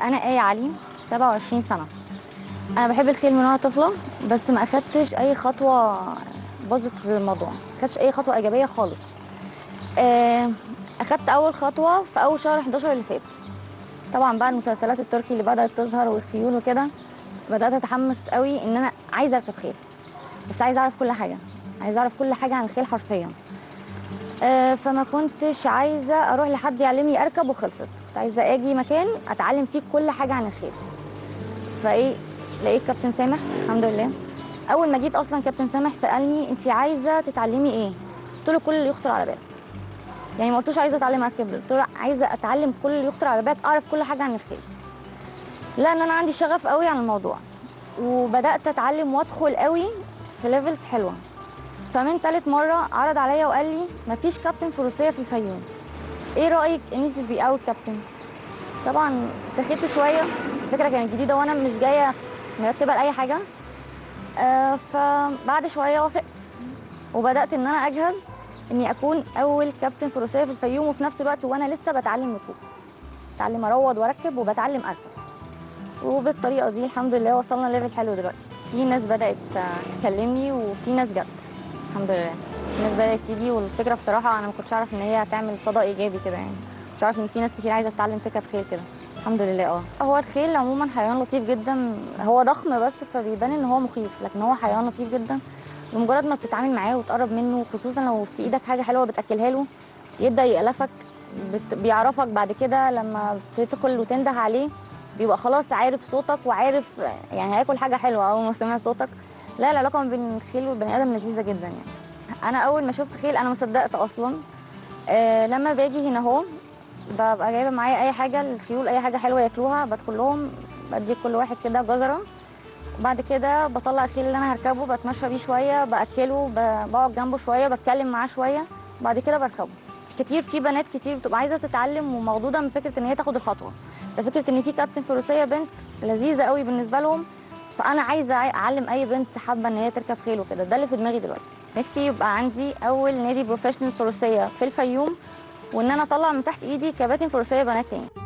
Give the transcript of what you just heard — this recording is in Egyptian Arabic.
انا ايه علي 27 سنه انا بحب الخيل من وانا طفله بس ما اخدتش اي خطوه باظت في الموضوع ما اخدتش اي خطوه ايجابيه خالص آه، اخدت اول خطوه في اول شهر 11 اللي فات طبعا بقى المسلسلات التركي اللي بدات تظهر والخيول وكده بدات اتحمس قوي ان انا عايزه اركب خيل بس عايزه اعرف كل حاجه عايزه اعرف كل حاجه عن الخيل حرفيا آه، فما كنتش عايزه اروح لحد يعلمني اركب وخلصت كنت عايزه اجي مكان اتعلم فيه كل حاجه عن الخيل فايه لقيت كابتن سامح الحمد لله اول ما جيت اصلا كابتن سامح سالني انت عايزه تتعلمي ايه قلت له كل اللي يخطر على بالك يعني ما قلتوش عايزه اتعلم اركب قلت له عايزه اتعلم كل اللي يخطر على بالك اعرف كل حاجه عن الخيل لان انا عندي شغف قوي عن الموضوع وبدات اتعلم وادخل قوي في ليفلز حلوه فمن ثالث مره عرض عليا وقال لي مفيش كابتن فروسيه في الفيوم ايه رايك ان انت تبقي اول كابتن طبعا اتخذت شويه الفكره كانت جديده وانا مش جايه مرتبه لاي حاجه آه فبعد شويه وافقت وبدات ان انا اجهز اني اكون اول كابتن فروسيه في الفيوم وفي نفس الوقت وانا لسه بتعلم ركوب بتعلم اروض واركب وبتعلم اركب وبالطريقه دي الحمد لله وصلنا ليفل حلو دلوقتي في ناس بدات آه، تكلمني وفي ناس جت الحمد لله في ناس بدات تيجي والفكره بصراحه انا ما كنتش اعرف ان هي هتعمل صدى ايجابي كده يعني مش عارف ان في ناس كتير عايزه تتعلم تركب خيل كده الحمد لله اه هو الخيل عموما حيوان لطيف جدا هو ضخم بس فبيبان ان هو مخيف لكن هو حيوان لطيف جدا بمجرد ما بتتعامل معاه وتقرب منه خصوصا لو في ايدك حاجه حلوه بتاكلها له يبدا يألفك بت... بيعرفك بعد كده لما بتدخل وتنده عليه بيبقى خلاص عارف صوتك وعارف يعني هياكل حاجه حلوه اول ما سمع صوتك لا العلاقه ما بين الخيل والبني ادم لذيذه جدا يعني انا اول ما شفت خيل انا ما صدقت اصلا آه لما باجي هنا اهو ببقى جايبه معايا اي حاجه للخيول اي حاجه حلوه ياكلوها بدخل لهم بدي كل واحد كده جزره وبعد كده بطلع الخيل اللي انا هركبه بتمشى بيه شويه باكله ب- بقعد جنبه شويه بتكلم معاه شويه وبعد كده بركبه كتير في بنات كتير بتبقى عايزه تتعلم ومخضوضه من فكره ان هي تاخد الخطوه ففكره ان في كابتن فروسيه بنت لذيذه قوي بالنسبه لهم فانا عايزه اعلم اي بنت حابه ان هي تركب خيل وكده ده اللي في دماغي دلوقتي نفسي يبقى عندي اول نادي بروفيشنال فروسيه في الفيوم وان انا اطلع من تحت ايدي كباتن فروسيه بنات تاني